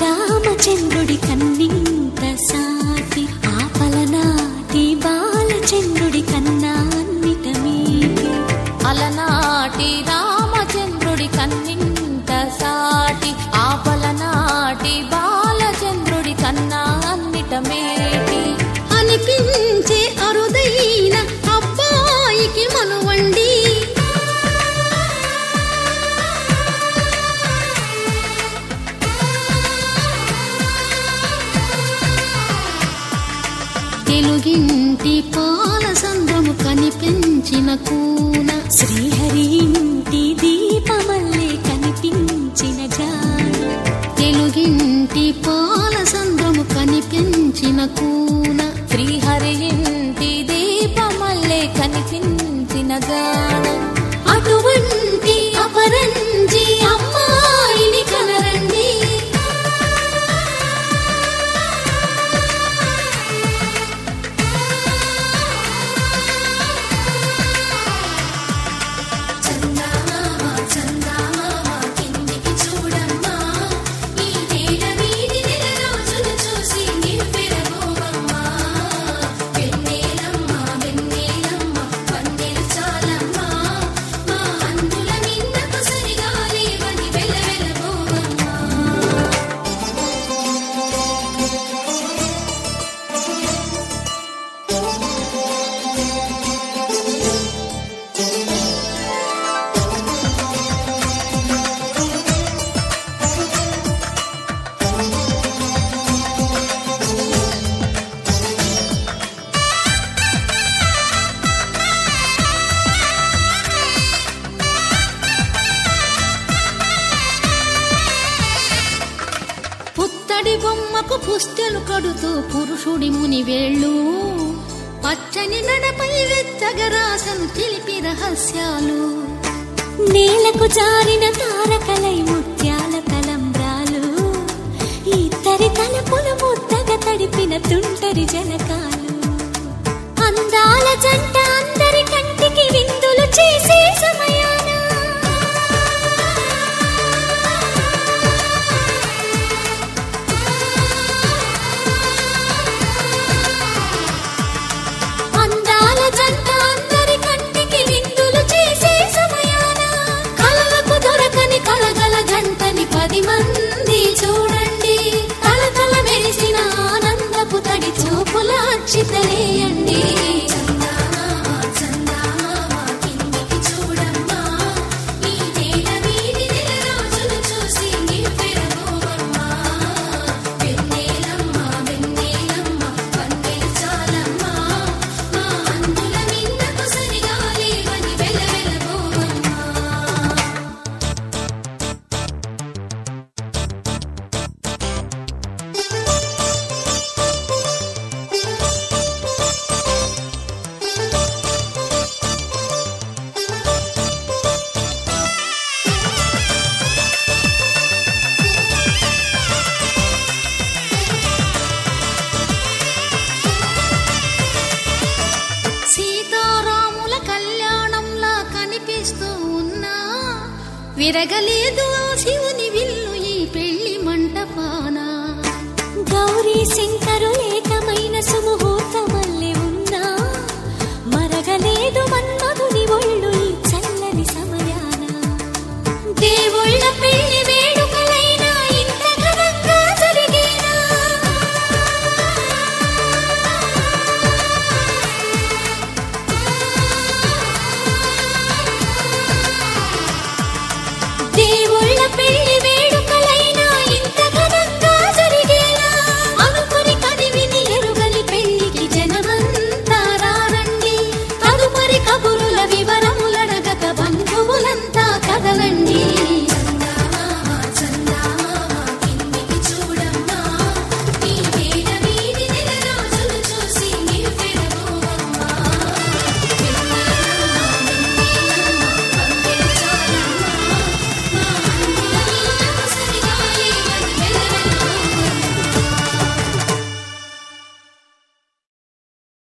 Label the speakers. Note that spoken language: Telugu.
Speaker 1: రామచంద్రుడి కన్నింత సాటి ఆపలనాటి బాలచంద్రుడి కన్నా అన్నిట మీటి
Speaker 2: అలనాటి రామచంద్రుడి కన్నింత సాటి ఆపలనాటి బాలచంద్రుడి కన్నా అన్నిట మేటి
Speaker 3: అనిపించే అరుదైన అబ్బాయికి మనువండి తెలుగింటి పాల సంద్రము కనిపించిన కూన
Speaker 1: శ్రీహరి ఇంటి దీపమల్లే కనిపించిన జాన
Speaker 3: తెలుగింటి పాల సంద్రము కనిపించిన కూన
Speaker 2: శ్రీహరి ఇంటి దీపమల్లే కనిపించిన గానం
Speaker 3: అటువంటి అపరంజి అమ్మాయిని కనరండి పుత్తడి బొమ్మకు పుస్తెలు కడుతూ పురుషుడి ముని వేళ్ళు పచ్చని నడపై వెచ్చగరాసను తెలిపి రహస్యాలు
Speaker 1: నేలకు జారిన తారకలై ముత్యాల తలంబ్రాలు ఇద్దరి తలపుల ముద్దగా తడిపిన తుంటరి జలకాలు అందాల జంట అందరి కంటికి విందులు చేసే సమయాన అందాల జంట అందరి కంటికి విందులు చేసే సమయాన కలలకు దొరకని కలగల జంటని పది మంది చూడండి తలతల మెరిసిన ఆనందపు తడి చూపుల అచ్చితలేయండి సీతారాముల కళ్యాణంలా కనిపిస్తూ ఉన్నా విరగలేదు